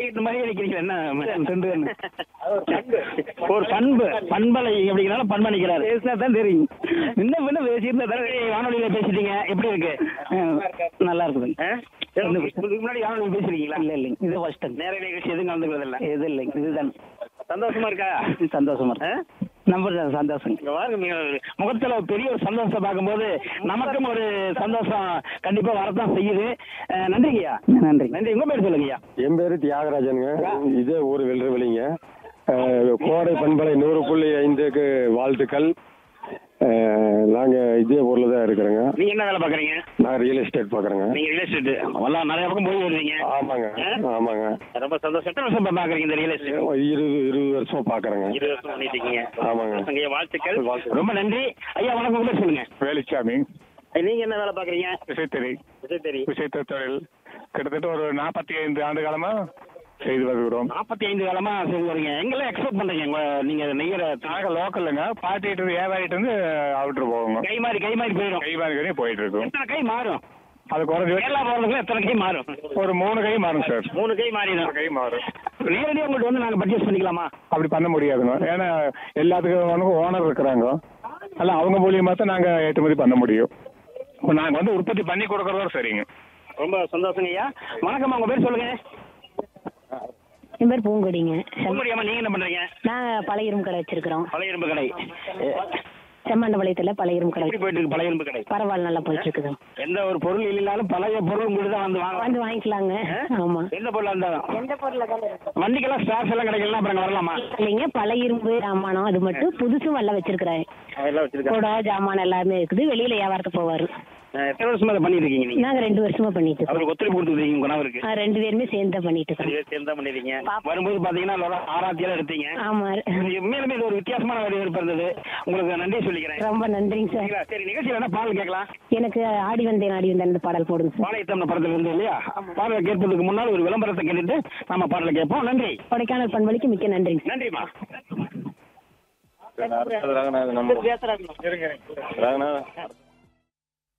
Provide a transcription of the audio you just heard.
இந்த மாதிரி நிக்கிறீங்க என்ன ரெண்டு ஒரு பண்பு பண்பலை அப்படிங்கிறனால பண்பு நிக்கிறாரு பேசினா தான் தெரியும் இன்னும் இன்னும் பேசியிருந்தா தானே வானொலியில பேசிட்டீங்க எப்படி இருக்கு நல்லா இருக்குதுங்க இதுக்கு முன்னாடி வானொலி பேசுறீங்களா இல்ல இல்லைங்க இது ஃபர்ஸ்ட் நேர நிகழ்ச்சி எதுவும் கலந்துக்கிறது இல்ல இது இல்லைங்க இதுதான் சந்தோஷமா இருக்கா சந்தோஷமா இருக்கு நம்ம சந்தோஷம் இங்க பாருங்க நீங்க முகத்துல பெரிய ஒரு சந்தோஷத்தை பார்க்கும்போது நமக்கும் ஒரு சந்தோஷம் கண்டிப்பா வரத்தான் செய்யுது அஹ் நன்றிங்கய்யா நன்றி நன்றி உங்க பேர் சொல்லுங்கய்யா என் பேரு தியாகராஜனுங்க இதே ஊர் வெள்ளரிவலிங்க அஹ், கோடை பண்பலை நூறு புள்ளி ஐந்துக்கு வாழ்த்துக்கள் அஹ், நாங்க இதே ஊர்ல தான் இருக்கிறோங்க நீங்க என்ன வேலை பாக்குறீங்க நான் ரியல் எஸ்டேட் பாக்குறேங்க நீங்க ரியல் எஸ்டேட் எல்லாம் நிறைய பக்கம் போய் வருவீங்க ஆமாங்க ஆமாங்க ரொம்ப சந்தோஷம் எத்தனை வருஷம் பாக்குறீங்க இந்த ரியல் எஸ்டேட் இருபது இருபது வருஷமா பாக்குறேங்க இருபது வருஷம் பண்ணிட்டீங்க ஆமாங்க. ஐயா வாழ்த்துக்கள் ரொம்ப நன்றி ஐயா வணக்கம் உங்க பேர் சொல்லுங்க வேலுச்சாமி நீங்க என்ன வேலை பாக்குறீங்க விசைத்தறி விஜய் விசைத்த தொழில் கிட்டத்தட்ட ஒரு நாற்பத்தி ஐந்து ஆண்டு காலமா செய்து வருகிறோம் நாற்பத்தி ஐந்து காலமா செய்து வரீங்க எங்கெல்லாம் எக்ஸ்போர்ட் பண்றீங்க உங்க நீங்க நெய்யற நாங்கள் லோக்கலுங்க பாட்டிட்டு இருந்து வியாபாரிட்டு இருந்து அவுட்ரு போவோங்க கை மாறி கை மாறி போயிடும் கை மாதிரி போயிட்டு இருக்கும் எத்தனை கை மாறும் அது குறைஞ்ச கேரளா போறதுக்குள்ள எத்தனை கை மாறும் ஒரு மூணு கை மாறும் சார் மூணு கை ஒரு மாறிடும் கை மாறும் நேரடியாக உங்கள்கிட்ட வந்து நாங்க பர்ச்சேஸ் பண்ணிக்கலாமா அப்படி பண்ண முடியாதுங்க ஏன்னா எல்லாத்துக்கும் ஓனர் இருக்கிறாங்க அதெல்லாம் அவங்க மூலியமா தான் நாங்கள் ஏற்றுமதி பண்ண முடியும் இப்போ நாங்கள் வந்து உற்பத்தி பண்ணி கொடுக்குறதோட சரிங்க ரொம்ப சந்தோஷங்க ஐயா வணக்கம் உங்க பேர் சொல்லுங்க என் பேர் பூங்கொடிங்க செம்- முடியாம நீங்க என்ன பண்றீங்க நான் பழைய இரும்பு கடை வச்சிருக்கிறோம் பழைய இரும்பு கடை செம்மண்டபாளையத்துல பழைய இரும்பு கடை எப்படி போயிட்டு இருக்கு பழைய இரும்பு கடை பரவாயில்ல நல்லா போயிட்டு இருக்குது எந்த ஒரு பொருள் இல்லைனாலும் பழைய பொருள் உங்களுக்கு தான் வந்து வாங்க வந்து வாங்கிக்கலாங்க ஆமா எந்த பொருளா இருந்தாலும் எந்த பொருள் வண்டிக்கெல்லாம் ஸ்டார்ஸ் எல்லாம் கிடைக்கலாம் அப்புறம் வரலாமா இல்லைங்க பழைய இரும்பு ஜாமானம் அது மட்டும் புதுசும் வரல வச்சிருக்கிறேன் அதெல்லாம் வச்சிருக்கேன் கூட ஜாமான் எல்லாமே இருக்குது வெளியில வியாபாரத்துக்கு போவாரு எத்தனை வருஷமா அதை பண்ணிட்டு இருக்கீங்க நீங்க நாங்க ரெண்டு வருஷமா பண்ணிட்டு இருக்கோம் அவருக்கு ஒத்துழைப்பு கொடுத்துருக்கீங்க உங்க கணவருக்கு ஆ, ரெண்டு பேருமே சேர்ந்து தான் பண்ணிட்டு இருக்கோம் ரெண்டு பேரும் சேர்ந்து தான் பண்ணிருக்கீங்க வரும்போது பாத்தீங்கன்னா அதோட ஆராத்தியெல்லாம் எடுத்தீங்க ஆமா உண்மையிலுமே இது ஒரு வித்தியாசமான ஒரு விருப்பம் இருந்தது உங்களுக்கு நன்றி சொல்லிக்கிறேன் ரொம்ப நன்றிங்க சார் சரிங்களா? சரி நிகழ்ச்சியில் என்ன பாடல் கேட்கலாம் எனக்கு ஆடி வந்தேன் ஆடி வந்தேன் அந்த பாடல் போடுங்க சார் பாளையத்தம் படத்துல இருந்து இல்லையா பாடலை கேட்பதற்கு முன்னால் ஒரு விளம்பரத்தை கேட்டுட்டு நம்ம பாடலை கேட்போம் நன்றி கொடைக்கானல் பண்பளிக்கு மிக்க நன்றிங்க சார் நன்றிமா ரங்கநாதன் நம்ம ரங்கநாதன்